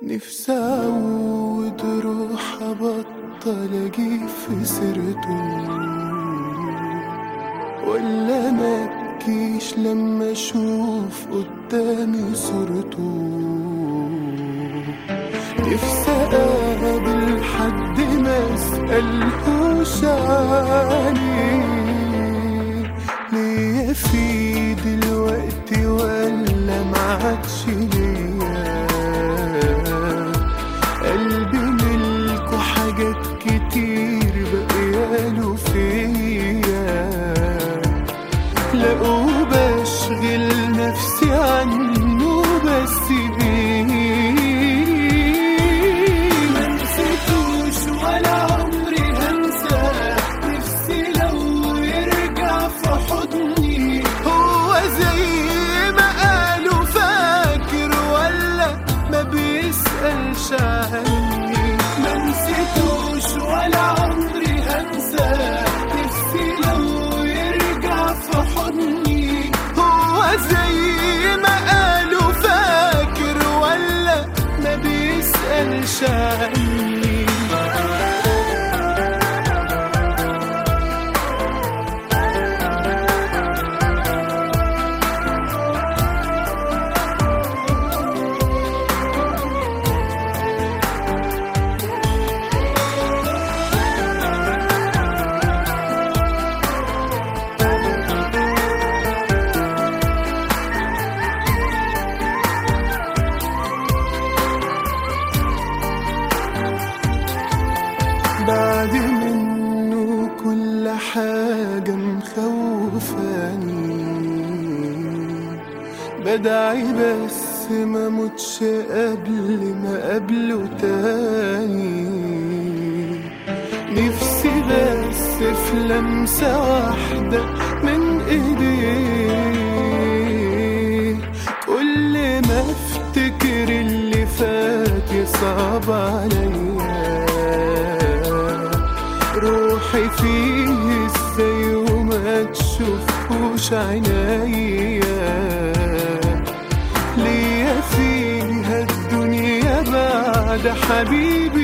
نفسي أعود روح أبطل أجيب في سيرته ولا مبكيش لما أشوف قدامي صورته نفسي أقابل حد ما أسألهوش عليه ليا في دلوقتي ولا معادش ليا قلبي ملكه حاجات كتير بقياله فيا لا وبشغل نفسي عنه بس بيه ما نسيتوش ولا عمري هنساه نفسي لو يرجع في حضني هو زي ما قالوا فاكر ولا ما بيسألش عني ما نسيتوش ولا عمري هنساه نفسي لو يرجع في حضني هو زي ما قالوا فاكر ولا ما بيسألش عني بعد منه كل حاجة مخوفاني بدعي بس ما موتش قبل ما قبله تاني نفسي بس في لمسة واحدة من ايديه كل ما افتكر اللي فات يصعب عليا روحي فيه ازاي وما تشوفوش عينيا ليا فيها الدنيا بعد حبيبي